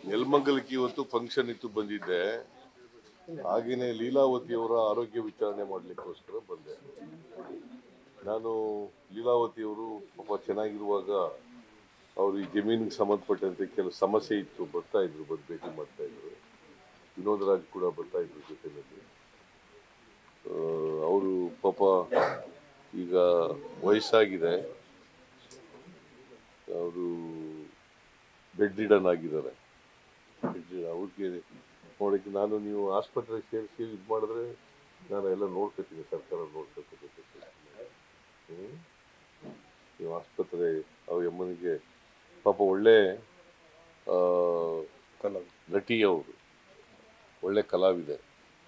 ನೆಲಮಂಗಲಕ್ಕೆ ಇವತ್ತು ಫಂಕ್ಷನ್ ಇತ್ತು ಬಂದಿದ್ದೆ ಹಾಗೇನೆ ಲೀಲಾವತಿ ಅವರ ಆರೋಗ್ಯ ವಿಚಾರಣೆ ಮಾಡಲಿಕ್ಕೋಸ್ಕರ ಬಂದೆ ನಾನು ಲೀಲಾವತಿ ಅವರು ಪಾಪ ಚೆನ್ನಾಗಿರುವಾಗ ಅವರು ಈ ಜಮೀನಿಗೆ ಸಂಬಂಧಪಟ್ಟಂತೆ ಕೆಲವು ಸಮಸ್ಯೆ ಇತ್ತು ಬರ್ತಾ ಇದ್ರು ಬಂದು ಭೇಟಿ ಮಾಡ್ತಾ ಇದ್ರು ವಿನೋದ್ ರಾಜ್ ಕೂಡ ಬರ್ತಾ ಇದ್ರು ಜೊತೆಯಲ್ಲಿ ಅವರು ಪಾಪ ಈಗ ವಯಸ್ಸಾಗಿದೆ ಅವರು ಬೆಡ್ ರಿಡನ್ ಆಗಿದ್ದಾರೆ ಅವ್ರಿಗೆ ನೋಡಕ್ಕೆ ನಾನು ನೀವು ಆಸ್ಪತ್ರೆಗೆ ಸೇರಿಸಿ ಇದು ಮಾಡಿದ್ರೆ ನಾನು ಎಲ್ಲ ನೋಡ್ಕೊತೀನಿ ಸರ್ಕಾರ ನೋಡ್ಕೊತೀನಿ ಹ್ಮ್? ನೀವು ಆಸ್ಪತ್ರೆ ಅವ್ರ ಅಮ್ಮನಿಗೆ ಪಾಪ ಒಳ್ಳೆ ಆ, ನಟಿ ಅವರು ಒಳ್ಳೆ ಕಲಾವಿದೆ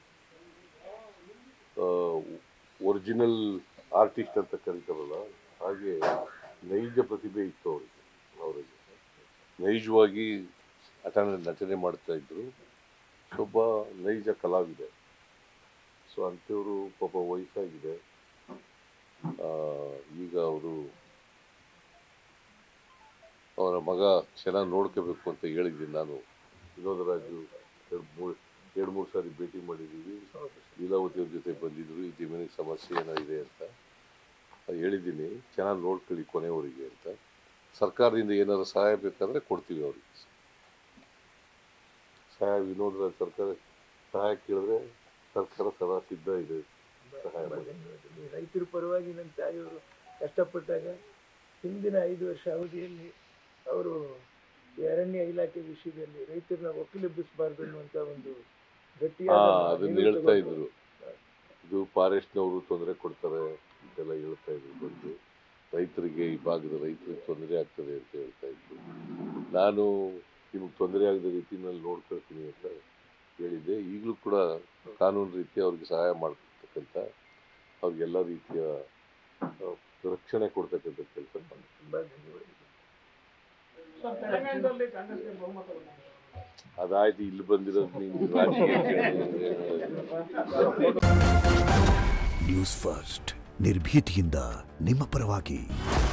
ಒರಿಜಿನಲ್ ಆರ್ಟಿಸ್ಟ್ ಅಂತ ಕರೀತಾರಲ್ಲ ಹಾಗೆ ನೈಜ ಪ್ರತಿಭೆ ಇತ್ತು ಅವರಿಗೆ ಅವರಿಗೆ ನೈಜವಾಗಿ ನಟನೆ ನಟನೆ ಮಾಡ್ತಾ ಇದ್ರು ಒಬ್ಬ ನೈಜ ಕಲಾವಿದೆ ಸೊ ಅಂಥವರು ಪಾಪ ವಯಸ್ಸಾಗಿದೆ ಆ, ಈಗ ಅವರು ಅವರ ಮಗ ಚೆನ್ನಾಗಿ ನೋಡ್ಕೋಬೇಕು ಅಂತ ಹೇಳಿದ್ದೀನಿ ನಾನು ವಿನೋದ ರಾಜು ಎರಡು ಮೂರು ಎರಡು ಮೂರು ಸಾರಿ ಭೇಟಿ ಮಾಡಿದ್ದೀವಿ ಲೀಲಾವತಿ ಅವ್ರ ಜೊತೆ ಬಂದಿದ್ರು ಈ ಜಮೀನಿಗೆ ಸಮಸ್ಯೆ ಏನೋ ಇದೆ ಅಂತ ಅದ್ ಹೇಳಿದ್ದೀನಿ ಚೆನ್ನಾಗಿ ನೋಡ್ಕೊಳ್ಳಿ ಕೊನೆಯವರಿಗೆ ಅಂತ ಸರ್ಕಾರದಿಂದ ಏನಾದ್ರು ಸಹಾಯ ಬೇಕಾದ್ರೆ ಕೊಡ್ತೀವಿ ಅವ್ರಿಗೆ ಸಹಾಯ ವಿನೋದ್ ರಾಜ್ ಸರ್ಕಾರ ಸಹಾಯ ಕೇಳಿದ್ರೆ ಸರ್ಕಾರ ಸದಾ ಸಿದ್ಧ ಇದೆ ಸಹಾಯ ಮಾಡಿ ಈ ರೈತರ ಪರವಾಗಿ ನನ್ನ ತಾಯಿಯವರು ಕಷ್ಟಪಟ್ಟಾಗ ಹಿಂದಿನ ಐದು ವರ್ಷ ಅವಧಿಯಲ್ಲಿ ಅವರು ಈ ಅರಣ್ಯ ಇಲಾಖೆ ವಿಷಯದಲ್ಲಿ ರೈತರನ್ನ ಒಕ್ಕಲೆಬ್ಬಿಸಬಾರ್ದು ಅನ್ನುವಂತ ಒಂದು ಹಾ ಗಟ್ಟಿಯಾದ ಅದನ್ನ ನಿಲುವು ಹೇಳ್ತಾ ತಗೊಂಡು ಇದ್ರು ಇದು ಫಾರೆಸ್ಟ್ನವರು ತೊಂದರೆ ಕೊಡ್ತಾರೆ ಅಂತೆಲ್ಲ ಹೇಳ್ತಾ ಇದ್ರು ಬಂದು ರೈತರಿಗೆ ಈ ಭಾಗದ ರೈತರಿಗೆ ತೊಂದರೆ ಆಗ್ತದೆ ಅಂತ ಹೇಳ್ತಾ ಇದ್ರು ನಾನು ನಿಮ್ಗೆ ತೊಂದರೆ ಆಗದ ರೀತಿನಲ್ಲಿ ನೋಡ್ಕೊಳ್ತೀನಿ ಅಂತ ಹೇಳಿದ್ದೆ ಈಗಲೂ ಕೂಡ ಕಾನೂನು ರೀತಿ ಅವ್ರಿಗೆ ಸಹಾಯ ಮಾಡ್ತಕ್ಕಂಥ ಅವ್ರಿಗೆಲ್ಲ ರೀತಿಯ ಆ, ರಕ್ಷಣೆ ಕೊಡ್ತಕ್ಕಂಥ ಕೆಲಸ ಮಾಡ್ತೀನಿ ತುಂಬಾ ಧನ್ಯವಾದಗಳು. ಅದಾಯ್ತು ಇಲ್ಲಿ ಬಂದಿರೋದು ನೀನು ರಾಜಕೀಯ ನ್ಯೂಸ್ ಫಸ್ಟ್ ನಿರ್ಭೀತಿಯಿಂದ ನಿಮ್ಮ ಪರವಾಗಿ